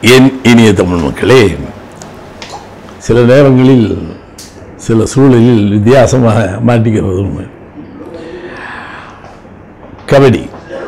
என் இனிய தமிழ் மக்களே சில நேரங்களில் சில சூழலில் வித்தியாசமாக மாட்டிக்கிறது உண்மை கபடி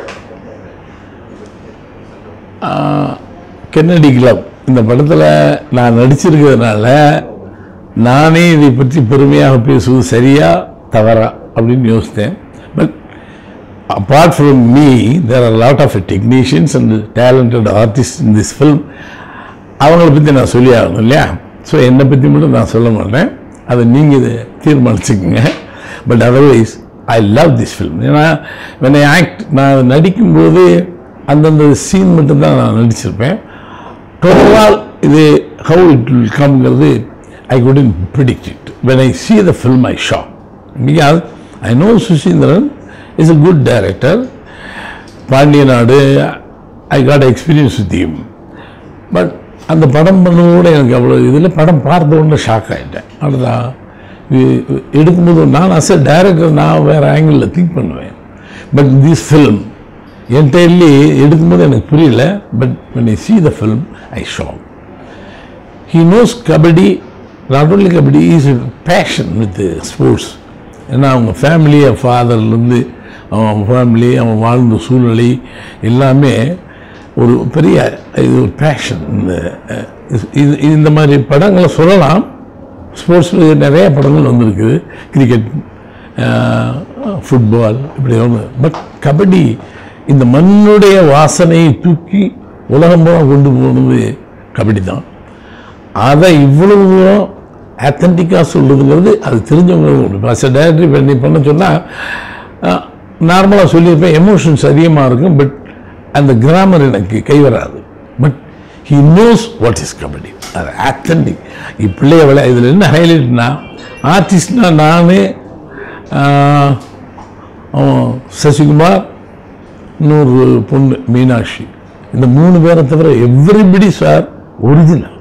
ஆஹ், கென்னடி கிளப் இந்த படத்தில் நான் நடிச்சிருக்கிறதுனால நானே இதை பற்றி பெருமையாக பேசுவது சரியா தவறா அப்படின்னு யோசித்தேன் but apart from me, there are a lot of technicians and talented artists in this film. அவங்கள பற்றி நான் சொல்லி ஆகணும் இல்லையா ஸோ என்னை பற்றி மட்டும் நான் சொல்ல மாட்டேன் அதை நீங்கள் இதை தீர்மானிச்சுக்கோங்க but otherwise I love this film ஏன்னா when I ஆக்ட் நான் நடிக்கும்போது அந்தந்த சீன் மட்டும்தான் நான் நடிச்சிருப்பேன் டோட்டலாக இது ஹவு இட் வில் கம்ங்கிறது I couldn't predict it when I see the film I shock because I know Suseenthiran is a good director Pandiya Naadu I got experience with him but அந்த படம் பண்ணவோட எனக்கு அவ்வளோ இதில் படம் பார்த்த உடனே ஷாக் ஆகிட்டேன் அதுதான் இது- எடுக்கும்போது நான் அஸ் a டைரக்டர் நான் வேறு ஆங்கிளில் திங்க் பண்ணுவேன் பட் திஸ் ஃபிலிம் என்டையர்லி எடுக்கும்போது எனக்கு புரியல but when I see the film I shock he knows kabaddi not only kabaddi is passion with sports ஏன்னா அவங்க ஃபேமிலி ஃபாதர்லேருந்து அவன் ஃபேமிலி அவன் வாழ்ந்த சூழ்நிலை எல்லாமே ஒரு பெரிய இது ஒரு பேஷன் இந்த அஹ், இது இது- இந்த மாதிரி படங்களை சொல்லலாம் ஸ்போர்ட்ஸில் நிறைய படங்கள் வந்திருக்குது கிரிக்கெட் ஃபுட்பால் இப்படி ஒன்று பட் கபடி இந்த மண்ணுடைய வாசனையை தூக்கி உலகம் பூரா கொண்டு போனது கபடி தான் அதை இவ்வளவு தூரம் ஆத்தன்டிக்காக சொல்லுதுங்கிறது அது தெரிஞ்சவங்க பஸ் டேரக்டர் பண்ணி பண்ண சொன்னால் நார்மலாக சொல்லியிருப்பேன் எமோஷன்ஸ் அதிகமாக இருக்கும் பட் அந்த கிராமர் எனக்கு கை வராது but he knows what is kabaddi அது ஆத்தன்டிக் இப்படியே விளையா இதில் என்ன ஹைலைட்னா ஆர்டிஸ்ட்னா நானே ஆஹ், அவன் சசிகுமார் இன்னொரு பொண்ணு மீனாட்சி இந்த மூணு பேரை தவிர everybody sir original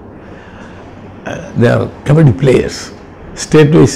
their kabaddi players state wise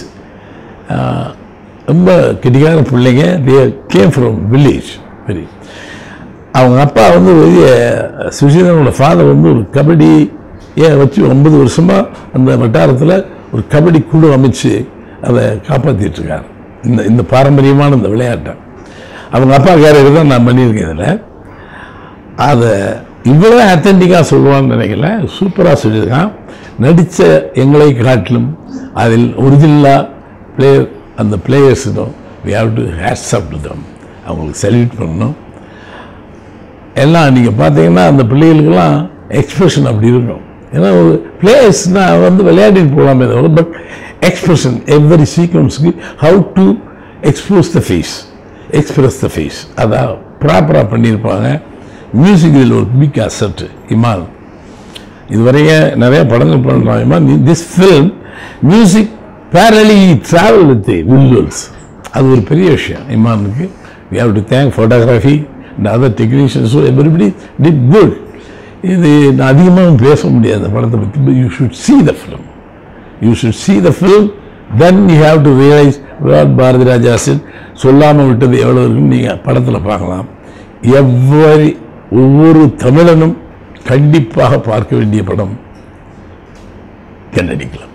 ரொம்ப கெட்டிக்கார பிள்ளைங்க they came from village very அவங்க அப்பா வந்து பெரிய சுசீதனோட ஃபாதர் வந்து ஒரு கபடி ஏன் வச்சு ஒன்பது வருஷமாக அந்த வட்டாரத்தில் ஒரு கபடி குழு அமைச்சு அதை காப்பாற்றிட்டு இருக்காரு இந்த இந்த பாரம்பரியமான இந்த விளையாட்டை அவங்க அப்பா கேரக்டர் தான் நான் பண்ணியிருக்கேன் இதில் அதை இவ்வளோ அத்தன்டிக்காக சொல்லுவான்னு நினைக்கல சூப்பராக சொல்லியிருக்கான் நடித்த எங்களை காட்டிலும் அதில் ஒரிஜினலாக பிளேயர் அந்த பிளேயர்ஸும் we have to hats up to them அவங்களுக்கு சல்யூட் பண்ணணும் எல்லாம் நீங்கள் பார்த்தீங்கன்னா அந்த பிள்ளைகளுக்கெல்லாம் எக்ஸ்பிரஷன் அப்படி இருக்கும் ஏன்னா ஒரு பிளேயர்ஸ்னால் வந்து விளையாடிட்டு போகலாமே தவிர பட் எக்ஸ்பிரஷன் எவ்வரி சீக்வன்ஸுக்கு how to expose the face express the face அதான் ப்ராப்பராக பண்ணியிருப்பாங்க மியூசிக் இதில் ஒரு பிக் அசட் இமான் இதுவரைய நிறைய படங்கள் பண்ணுறாங்க Imman this film music parallelly travel with visuals அது ஒரு பெரிய விஷயம் இமானுக்கு we have to thank photography and other டெக்னீஷியன்ஸோ எவ்ரிபடி டிட் குட் இது நான் அதிகமாக பேச முடியாது அந்த படத்தை பற்றி you should see the film you should see the film then you have to realize what Bharathi Raja said சொல்லாமல் விட்டது எவ்வளோ இருக்குன்னு நீங்கள் படத்தில் பார்க்கலாம் எவ்வரி ஒவ்வொரு தமிழனும் கண்டிப்பாக பார்க்க வேண்டிய படம் கன்னடிக்கலாம்